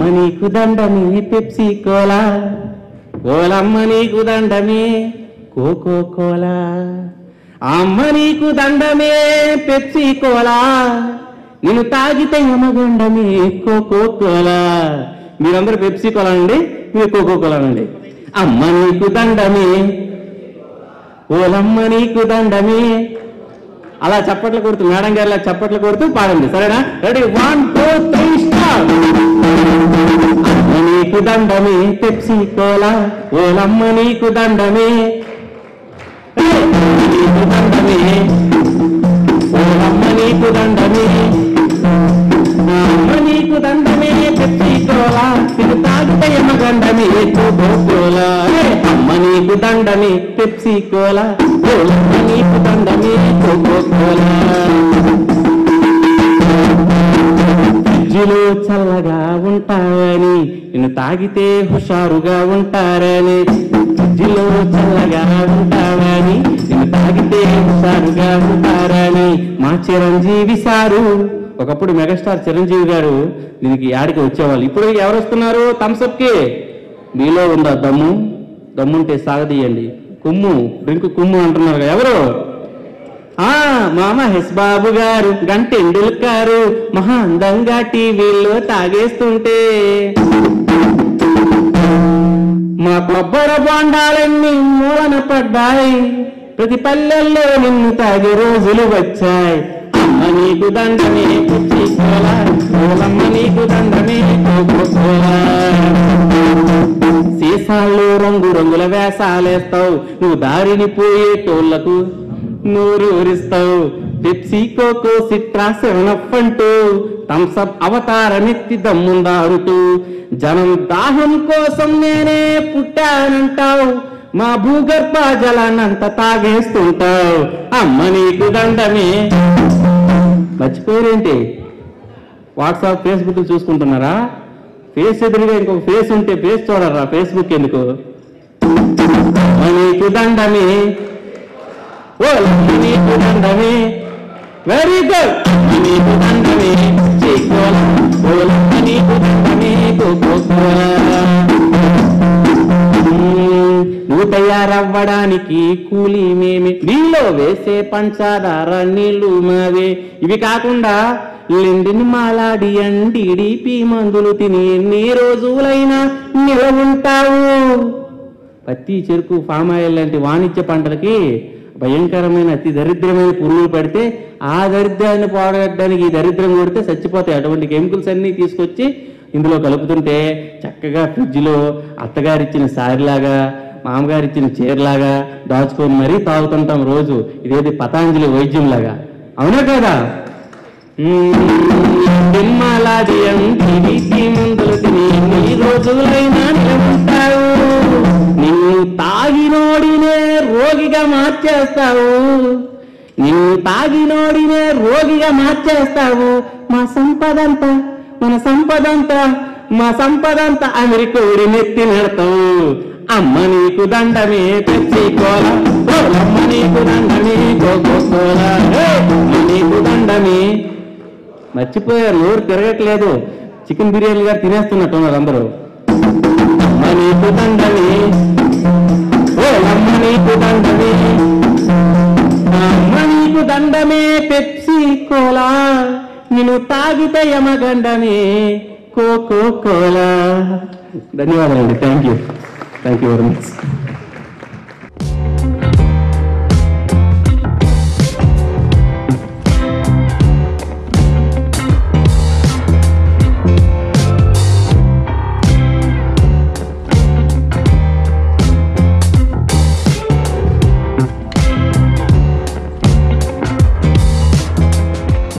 నీకు దండమే పెప్సీ కోలా ఓలమ్మ నీకు దండమే కోకో కోలా అమ్మ నీకు దండమే పెప్సీ కోలా నేను తాగితే యమగండమే కోకో కోలా మీరందరూ పెప్సీ కోలా అండి మీరు కోకో కోలా అండి అమ్మ నీకు దండమే ఓలమ్మ నీకు దండమే అలా చప్పట్లు కొడుతూ మేడం గారిలా చప్పట్లు కొడుతూ పాడండి సరేనా ready one two three start అమ్మ నీకు దండమే పెప్సీ కోలా ఓలమ్మ నీకు దండమే ఏ, నీకు దండమే ఓలమ్మ నీకు దండమే అమ్మ నీకు దండమే పెప్సీ కోలా ఇది తాగితే ఎమ్మగండమే కోకో కోలా ఏ, అమ్మ నీకు దండమే పెప్సీ కోలా ఓలమ్మ నీకు దండమే కోకో కోలా ఫ్రిడ్జిలో చల్లగా ఉంటావని నిన్ను తాగితే హుషారుగా ఉంటారని ఫ్రిడ్జిలో చల్లగా ఉంటావని నిన్ను తాగితే హుషారుగా ఉంటారని మా చిరంజీవి సారు ఒకప్పుడు మెగాస్టార్ చిరంజీవి గారు దీనికి యాడికి వచ్చేవాళ్ళు ఇప్పుడు ఎవరు వస్తున్నారు థమ్స్అప్ కి మీలో ఉందా దమ్ము దమ్ముంటే సాగదీయండి కుమ్ము డ్రింక్ కుమ్ము అంటున్నారు కదా, ఎవరు ఆ మా మహేష్ బాబు గారు గంటెండుల్కారు మహా అందంగా టీవీలో తాగేస్తుంటే మా కొబ్బరి బొండాలన్నీ మూలన పడ్డాయి ప్రతి పల్లెల్లో నిన్ను తాగే రోజులు వచ్చాయి అమ్మ నీకు దండమే పుచ్చి కోలా ఓలమ్మ నీకు దండమే కోకోకోలా సీసాల్లో రంగు రంగుల వేసాలేస్తావు నువ్వు దారిని పోయేటోళ్లకు నూరూరిస్తావు పెప్సీ కోకో సిట్రా సెవెనప్ అంటూ థమ్సప్ అవతారమెత్తి దమ్ముందారుతూ జనం దాహం కోసం నేనే పుట్టానంటావు మా భూగర్భ జలాన్నంత తాగేస్తుంటావు అమ్మ నీకు దండమే మర్చిపోయారేంటి వాట్సాప్ ఫేస్బుక్ చూసుకుంటున్నారా ఫేస్ ఎదురుగా ఇంకొక ఫేస్ ఉంటే ఫేస్ చూడరా ఫేస్బుక్ ఎందుకు అమ్మ నీకు దండమే ఓ లమ్మ నీకు దండమే వెరీ గుడ్ నీకు దండమే చీకోల ఓ లమ్మ నీకు దండమే కోకోకోల మ్మ్, నువ్వు తయారవ్వడానికి కూలీ మేమే నీళ్ళు వేసే పంచదార నీళ్లు మావే ఇవి కాకుండా లెండిని మాలాడి అండిడిపి మందులు తిని ఎన్ని రోజులైనా నిలవుంటావు పత్తి చెరుకు ఫామ్ ఆయిల్ లాంటి వాణిజ్య పంటలకి భయంకరమైన అతి దరిద్రమైన పురుగులు పడితే ఆ దరిద్రాన్ని పోరాడడానికి ఈ దరిద్రం కొడితే చచ్చిపోతాయి అటువంటి కెమికల్స్ అన్ని తీసుకొచ్చి ఇందులో కలుపుతుంటే చక్కగా ఫ్రిడ్జ్లో అత్తగారిచ్చిన సారిలాగా మామగారు ఇచ్చిన చీరలాగా దాచుకొని మరీ తాగుతుంటాం రోజు ఇదేది పతాంజలి వైద్యం లాగా అవునా కదా దిమ్మలాది అంటి మందులు తిని ఎన్ని రోజులైనా నిలబడతావు నిన్ను తాగినోడినే రోగిగా మార్చేస్తావు నిన్ను తాగినోడినే రోగిగా మార్చేస్తావు మా సంపదంతా మన సంపదంతా మా సంపదంతా అమెరికోడి నెత్తి నెడతావు అమ్మ నీకు దండమే తెచ్చి కోల అమ్మ నీకు దండమే కోకో కోల అమ్మ నీకు దండమే మర్చిపోయారు నోరు తిరగట్లేదు చికెన్ బిర్యానీ గారు తినేస్తున్నట్టున్నారు అందరూ అమ్మ నీకు దండమే ఓ అమ్మ నీకు దండమే అమ్మ నీకు దండమే పెప్సీ కోలా నేను తాగితే యమగండమే కోకో కోలా ధన్యవాదాలండి thank you thank you very much